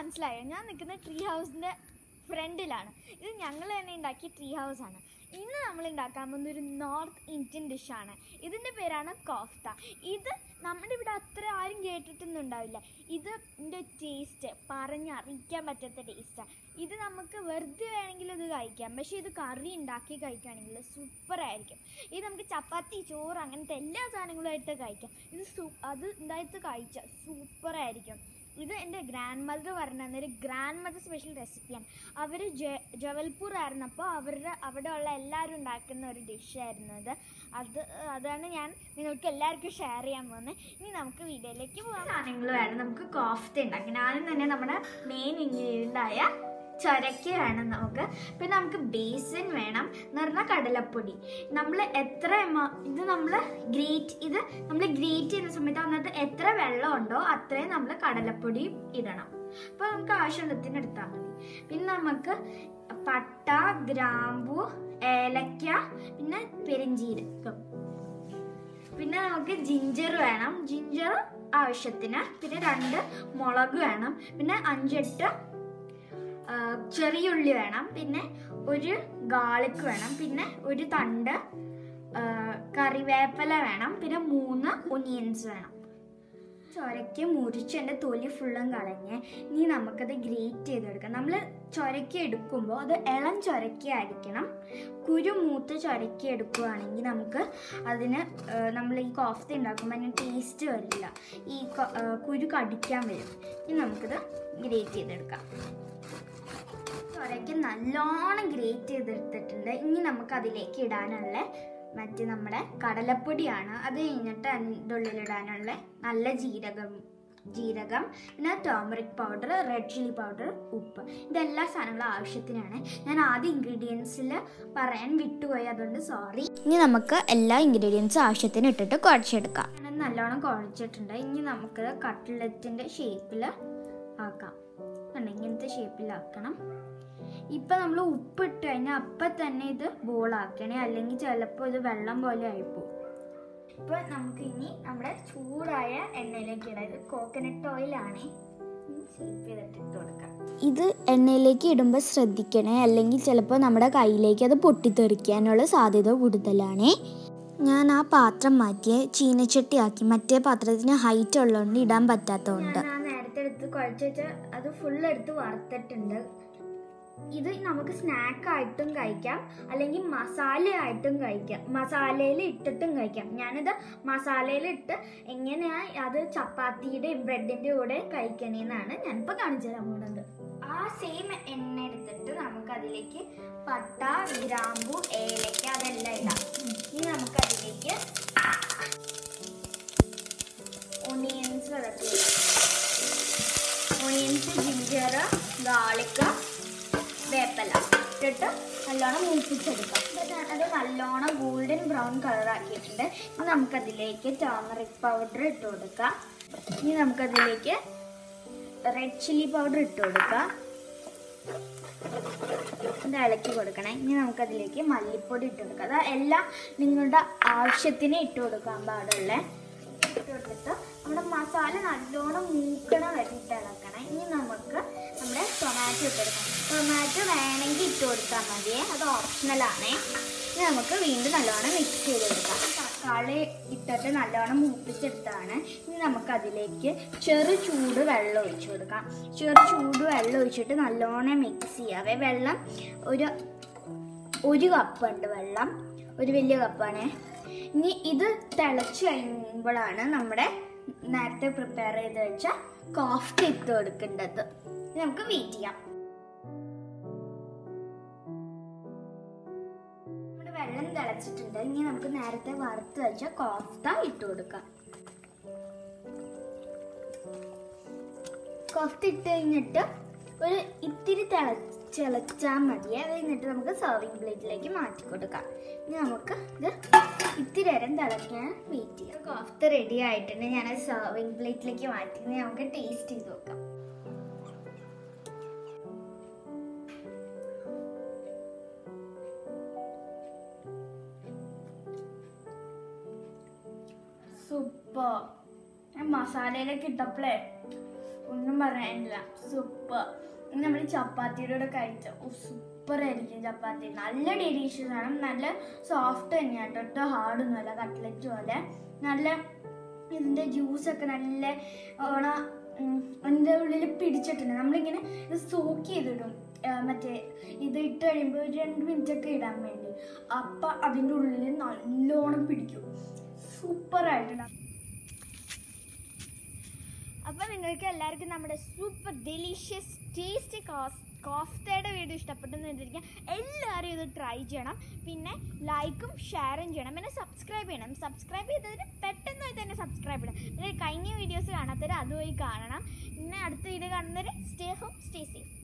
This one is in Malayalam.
മനസ്സിലായോ ഞാൻ നിൽക്കുന്ന ട്രീ ഹൗസിൻ്റെ ഫ്രണ്ടിലാണ് ഇത് ഞങ്ങൾ തന്നെ ഉണ്ടാക്കിയ ട്രീ ഹൗസ് ആണ് ഇന്ന് നമ്മൾ ഉണ്ടാക്കാൻ പോകുന്ന ഒരു നോർത്ത് ഇന്ത്യൻ ഡിഷാണ് ഇതിൻ്റെ പേരാണ് കോഫ്ത ഇത് നമ്മുടെ ഇവിടെ അത്ര ആരും കേട്ടിട്ടൊന്നും ഉണ്ടാവില്ല ഇതിൻ്റെ ടേസ്റ്റ് പറഞ്ഞറിയിക്കാൻ പറ്റാത്ത ടേസ്റ്റാണ് ഇത് നമുക്ക് വെറുതെ വേണമെങ്കിൽ ഇത് കഴിക്കാം പക്ഷേ ഇത് കറി ഉണ്ടാക്കി കഴിക്കുകയാണെങ്കിൽ സൂപ്പറായിരിക്കും ഇത് നമുക്ക് ചപ്പാത്തി ചോറ് അങ്ങനത്തെ എല്ലാ സാധനങ്ങളുമായിട്ട് കഴിക്കാം ഇത് സൂ അത് ഉണ്ടായിട്ട് കഴിച്ചാൽ സൂപ്പറായിരിക്കും ഇത് എൻ്റെ ഗ്രാൻഡ് മദർ പറഞ്ഞു തന്നൊരു ഗ്രാൻഡ് മദർ സ്പെഷ്യൽ റെസിപ്പിയാണ് അവർ ജ ജവൽപൂർ ആയിരുന്നപ്പോൾ അവരുടെ അവിടെയുള്ള എല്ലാവരും ഉണ്ടാക്കുന്ന ഒരു ഡിഷായിരുന്നു ഇത് അത് അതാണ് ഞാൻ നിങ്ങൾക്ക് എല്ലാവർക്കും ഷെയർ ചെയ്യാൻ പോകുന്നത് ഇനി നമുക്ക് വീഡിയോയിലേക്ക് പോകാം സാധനങ്ങൾ വേണം നമുക്ക് കോഫ്ത ഉണ്ടാക്കാൻ ആദ്യം തന്നെ നമ്മുടെ മെയിൻ ഇൻഗ്രീഡിയൻ്റ് ആയ ചൊരക്ക വേണം നമുക്ക് പിന്നെ നമുക്ക് ബേസൻ വേണം എന്ന് പറഞ്ഞാൽ കടലപ്പൊടി നമ്മൾ എത്ര എമ- ഇത് നമ്മൾ ഗ്രേറ്റ് ഇത് നമ്മൾ ഗ്രേറ്റ് ചെയ്യുന്ന സമയത്ത് അതിനകത്ത് എത്ര വെള്ളം ഉണ്ടോ അത്രയും നമ്മൾ കടലപ്പൊടി ഇടണം അപ്പോൾ നമുക്ക് ആവശ്യമുള്ളത്തിന് എടുത്താൽ മതി പിന്നെ നമുക്ക് പട്ട ഗ്രാമ്പു ഏലക്ക പിന്നെ പെരിഞ്ചീരകം പിന്നെ നമുക്ക് ജിഞ്ചർ വേണം ജിഞ്ചർ ആവശ്യത്തിന് പിന്നെ രണ്ട് മുളക് വേണം പിന്നെ അഞ്ചെട്ട് ആ, ചെറിയ ഉള്ളി വേണം പിന്നെ ഒരു ഗാർലിക് വേണം പിന്നെ ഒരു തണ്ട് ആ, കറിവേപ്പില വേണം പിന്നെ മൂന്ന് ഒനിയൻസ് വേണം ചൊരയ്ക്ക് മുറിച്ച് എൻ്റെ തൊലി ഫുള്ളും കളഞ്ഞ് ഇനി നമുക്കത് ഗ്രേറ്റ് ചെയ്തെടുക്കാം നമ്മൾ ചൊരയ്ക്ക എടുക്കുമ്പോൾ അത് ഇളം ചൊരയ്ക്ക ആയിരിക്കണം കുരു മൂത്ത ചൊരയ്ക്ക എടുക്കുകയാണെങ്കിൽ നമുക്ക് അതിന് നമ്മൾ ഈ കോഫ്ത ഉണ്ടാക്കുമ്പോൾ അതിന് ടേസ്റ്റ് വരില്ല ഈ കൊ- ആ, കുരു കടിക്കാൻ വരും ഇനി നമുക്കിത് ഗ്രേറ്റ് ചെയ്തെടുക്കാം ചൊരയ്ക്ക് നല്ലോണം ഗ്രേറ്റ് ചെയ്തെടുത്തിട്ടുണ്ട് ഇനി നമുക്ക് അതിലേക്ക് ഇടാനുള്ള മറ്റ് നമ്മുടെ കടലപ്പൊടിയാണ് അത് കഴിഞ്ഞിട്ട് അതിൻ്റെ ഉള്ളിലിടാനുള്ള നല്ല ജീരകം ജീരകം പിന്നെ turmeric powder red chilli powder ഉപ്പ് ഇതെല്ലാ സാധനങ്ങളും ആവശ്യത്തിനാണ് ഞാൻ ആദ്യം ഇൻഗ്രീഡിയൻസിൽ പറയാൻ വിട്ടുപോയി അതുകൊണ്ട് സോറി ഇനി നമുക്ക് എല്ലാ ഇൻഗ്രീഡിയൻസും ആവശ്യത്തിന് ഇട്ടിട്ട് കുഴച്ചെടുക്കാം ഞാൻ നല്ലോണം കുഴച്ചിട്ടുണ്ട് ഇനി നമുക്ക് കട്ട്ലറ്റിൻ്റെ ഷേപ്പിൽ ആക്കാം കണ്ടോ ഇങ്ങനത്തെ ഷേപ്പിലാക്കണം ഇപ്പം നമ്മൾ ഉപ്പിട്ട് കഴിഞ്ഞാൽ അപ്പം തന്നെ ഇത് ബോളാക്കണേ അല്ലെങ്കിൽ ചിലപ്പോൾ ഇത് വെള്ളം പോലെ ആയിപ്പോവും ഇപ്പം നമുക്ക് ഇനി നമ്മുടെ ചൂടായ എണ്ണയിലേക്ക് ഇടാം ഇത് കോക്കനട്ട് ഓയിലാണ് ഷേപ്പ് ചെയ്തിട്ട് ഇട്ട് കൊടുക്കാം ഇത് എണ്ണയിലേക്ക് ഇടുമ്പോൾ ശ്രദ്ധിക്കണേ അല്ലെങ്കിൽ ചിലപ്പോൾ നമ്മുടെ കയ്യിലേക്ക് അത് പൊട്ടിത്തെറിക്കാനുള്ള സാധ്യത കൂടുതലാണേ ഞാൻ ആ പാത്രം മാറ്റിയ ചീനച്ചട്ടിയാക്കി മറ്റേ പാത്രത്തിന് ഹൈറ്റ് ഉള്ളതുകൊണ്ട് ഇടാൻ പറ്റാത്തതുകൊണ്ട് ഞാൻ ആ നേരത്തെ എടുത്ത് കുഴച്ച് വെച്ച അത് ഫുൾ എടുത്ത് വറുത്തിട്ടുണ്ട് ഇത് നമുക്ക് സ്നാക്ക് ആയിട്ടും കഴിക്കാം അല്ലെങ്കിൽ മസാല ആയിട്ടും കഴിക്കാം മസാലയിൽ ഇട്ടിട്ടും കഴിക്കാം ഞാനിത് മസാലയിൽ ഇട്ട് എങ്ങനെയാ അത് ചപ്പാത്തിയുടെയും ബ്രെഡിന്റെ കൂടെ കഴിക്കണേന്നാണ് ഞാനിപ്പോൾ കാണിച്ചു തരാൻ പോകുന്നത് ആ സെയിം എണ്ണ എടുത്തിട്ട് നമുക്ക് അതിലേക്ക് പട്ട ഗ്രാമ്പു ഏലക്ക അതെല്ലാം ഇടാം ഇനി നമുക്ക് അതിലേക്ക് ഒണിയൻസ് ഇളക്കി ഒണിയൻസ് ജിഞ്ചർ ഗാർലിക് വേപ്പല ഇട്ടിട്ട് നല്ലോണം മൂപ്പിച്ചെടുക്കാം എന്നിട്ട് അത് നല്ലോണം ഗോൾഡൻ ബ്രൗൺ കളർ ആക്കിയിട്ടുണ്ട് ഇനി നമുക്കതിലേക്ക് ടേമറിക് പൗഡർ ഇട്ട് കൊടുക്കാം ഇനി നമുക്കതിലേക്ക് റെഡ് ചില്ലി പൗഡർ ഇട്ട് കൊടുക്കാം ഇത് ഇളക്കി കൊടുക്കണേ ഇനി നമുക്കതിലേക്ക് മല്ലിപ്പൊടി ഇട്ട് കൊടുക്കാം അത് എല്ലാം നിങ്ങളുടെ ആവശ്യത്തിന് ഇട്ട് കൊടുക്കാൻ പാടുള്ളേ ഇട്ട് കൊടുത്തിട്ട് നമ്മുടെ മസാല നല്ലോണം മൂക്കണ വരെയിട്ട് ഇളക്കണം ഇനി നമുക്ക് നമ്മുടെ ടൊമാറ്റോ ഇട്ട് കൊടുക്കാം ടൊമാറ്റോ വേണമെങ്കിൽ ഇട്ട് കൊടുത്താൽ മതിയേ അത് ഓപ്ഷണലാണേ ഇനി നമുക്ക് വീണ്ടും നല്ലോണം മിക്സ് ചെയ്ത് കൊടുക്കാം തക്കാളി ഇട്ടിട്ട് നല്ലോണം മൂപ്പിച്ചെടുത്താണ് ഇനി നമുക്ക് അതിലേക്ക് ചെറു ചൂട് വെള്ളം ഒഴിച്ചു കൊടുക്കാം ചെറു ചൂട് വെള്ളം ഒഴിച്ചിട്ട് നല്ലോണം മിക്സ് ചെയ്യാവേ വെള്ളം ഒരു ഒരു കപ്പ് ഉണ്ട് വെള്ളം ഒരു വലിയ കപ്പാണ് ഇനി ഇത് തിളച്ച് കഴിയുമ്പോഴാണ് നമ്മുടെ നേരത്തെ പ്രിപ്പയർ ചെയ്ത് വെച്ച കോഫ്റ്റ് ഇട്ട് കൊടുക്കേണ്ടത് ഇത് നമുക്ക് വെയിറ്റ് ചെയ്യാം നമ്മുടെ വെള്ളം തിളച്ചിട്ടുണ്ട് ഇനി നമുക്ക് നേരത്തെ വറുത്ത് വെച്ച കോഫ്ത ഇട്ട് കൊടുക്കാം കോഫ്ത ഇട്ട് കഴിഞ്ഞിട്ട് ഒരു ഇത്തിരി തിളച്ചാൽ മതി അത് കഴിഞ്ഞിട്ട് നമുക്ക് സർവിങ് പ്ലേറ്റിലേക്ക് മാറ്റി കൊടുക്കാം ഇനി നമുക്ക് ഇത് ഇത്തിരി നേരം തിളയ്ക്കാൻ വെയിറ്റ് ചെയ്യാം കോഫ്ത റെഡി ആയിട്ടുണ്ട് ഞാൻ സർവിങ് പ്ലേറ്റിലേക്ക് മാറ്റി ഇനി നമുക്ക് ടേസ്റ്റ് ചെയ്ത് നോക്കാം സൂപ്പർ മസാലയിലേക്ക് ഇട്ടപ്പോഴേ ഒന്നും പറയാനില്ല സൂപ്പർ നമ്മൾ ചപ്പാത്തിയുടെ കൂടെ കഴിച്ച സൂപ്പർ ആയിരിക്കും ചപ്പാത്തി നല്ല ഡെലീഷ്യസ് ആണ് നല്ല സോഫ്റ്റ് തന്നെയാണ് ഒട്ടും ഹാർഡൊന്നും അല്ല കട്ട്ലറ്റ് പോലെ നല്ല ഇതിൻ്റെ ജ്യൂസൊക്കെ നല്ല ഓണ ഉം, അതിൻ്റെ ഉള്ളിൽ പിടിച്ചിട്ടുണ്ട് നമ്മളിങ്ങനെ ഇത് സോക്ക് ചെയ്തിടും ആ, മറ്റേ ഇത് ഇട്ട് കഴിയുമ്പോൾ ഒരു രണ്ട് മിനിറ്റ് ഒക്കെ ഇടാൻ വേണ്ടി അപ്പം അതിൻ്റെ ഉള്ളിൽ നല്ലോണം പിടിക്കും സൂപ്പറായിട്ടുണ്ടാവും അപ്പോൾ നിങ്ങൾക്ക് എല്ലാവർക്കും നമ്മുടെ സൂപ്പർ ഡെലീഷ്യസ് ടേസ്റ്റി കോഫ്തയുടെ വീഡിയോ ഇഷ്ടപ്പെട്ടെന്ന് വിചാരിക്കാം എല്ലാവരും ഇത് ട്രൈ ചെയ്യണം പിന്നെ ലൈക്കും ഷെയറും ചെയ്യണം പിന്നെ സബ്സ്ക്രൈബ് ചെയ്യണം സബ്സ്ക്രൈബ് ചെയ്തതിന് പെട്ടെന്ന് തന്നെ സബ്സ്ക്രൈബ് ചെയ്യണം പിന്നെ കഴിഞ്ഞ വീഡിയോസ് കാണാത്തവർ അതുവഴി കാണണം പിന്നെ അടുത്ത വീഡിയോ കാണുന്നവർ സ്റ്റേ ഹോം സ്റ്റേ സേഫ്